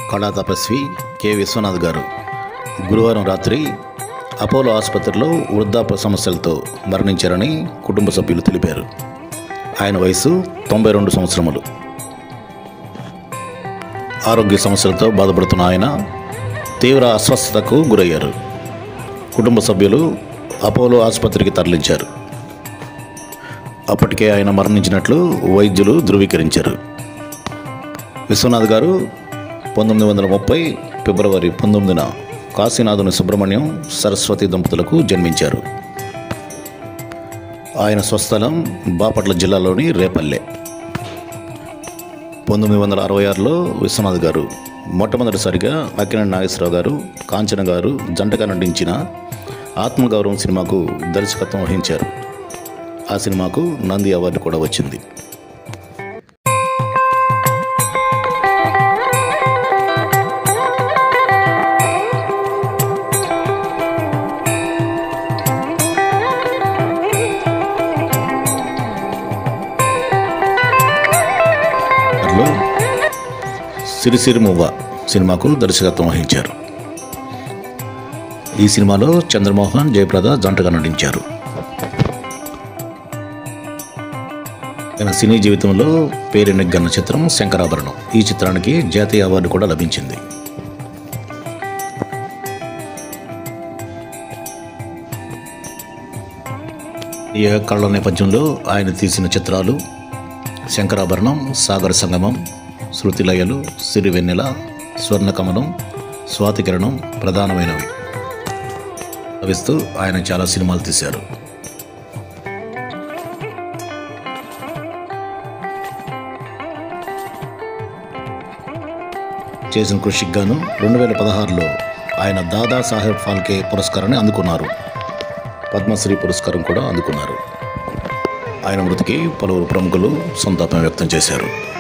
కళా తపస్వి కె విశ్వనాథ్ గారు గురువారం రాత్రి అపోలో ఆసుపత్రిలో వృద్ధాప్య సమస్యలతో మరణించారని కుటుంబ సభ్యులు తెలిపారు ఆయన వయసు తొంభై రెండు సంవత్సరములు ఆరోగ్య సమస్యలతో బాధపడుతున్న ఆయన తీవ్ర అస్వస్థతకు గురయ్యారు కుటుంబ సభ్యులు అపోలో ఆసుపత్రికి తరలించారు అప్పటికే ఆయన మరణించినట్లు వైద్యులు ధృవీకరించారు విశ్వనాథ్ గారు పంతొమ్మిది వందల ముప్పై ఫిబ్రవరి పంతొమ్మిదిన కాశీనాథుని సుబ్రహ్మణ్యం సరస్వతి దంపతులకు జన్మించారు ఆయన స్వస్థలం బాపట్ల జిల్లాలోని రేపల్లె పంతొమ్మిది వందల అరవై ఆరులో విశ్వనాథ్ గారు మొట్టమొదటిసారిగా అక్కినేని నాగేశ్వరరావు గారు కాంచన గారు జంటగా నటించిన ఆత్మగౌరవం సినిమాకు దర్శకత్వం వహించారు ఆ సినిమాకు నంది అవార్డు కూడా వచ్చింది అందులో సిరిసిరి మువ్వ సినిమాకు దర్శకత్వం వహించారు ఈ సినిమాలో చంద్రమోహన్ జయప్రద జంటగా నటించారు ఆయన సినీ జీవితంలో పేరెనెగ్గన్న చిత్రం శంకరాభరణం ఈ చిత్రానికి జాతీయ అవార్డు కూడా లభించింది ఈ కళల నేపథ్యంలో ఆయన తీసిన చిత్రాలు శంకరాభరణం సాగర సంగమం శృతిలయలు సిరివెన్నెల స్వర్ణకమలం స్వాతికిరణం ప్రధానమైనవి లభిస్తూ ఆయన చాలా సినిమాలు తీశారు చేసిన కృషికి గాను రెండు వేల పదహారులో ఆయన దాదా సాహెబ్ ఫాల్కే పురస్కారాన్ని అందుకున్నారు పద్మశ్రీ పురస్కారం కూడా అందుకున్నారు ఆయన మృతికి పలువురు ప్రముఖులు సంతాపం వ్యక్తం చేశారు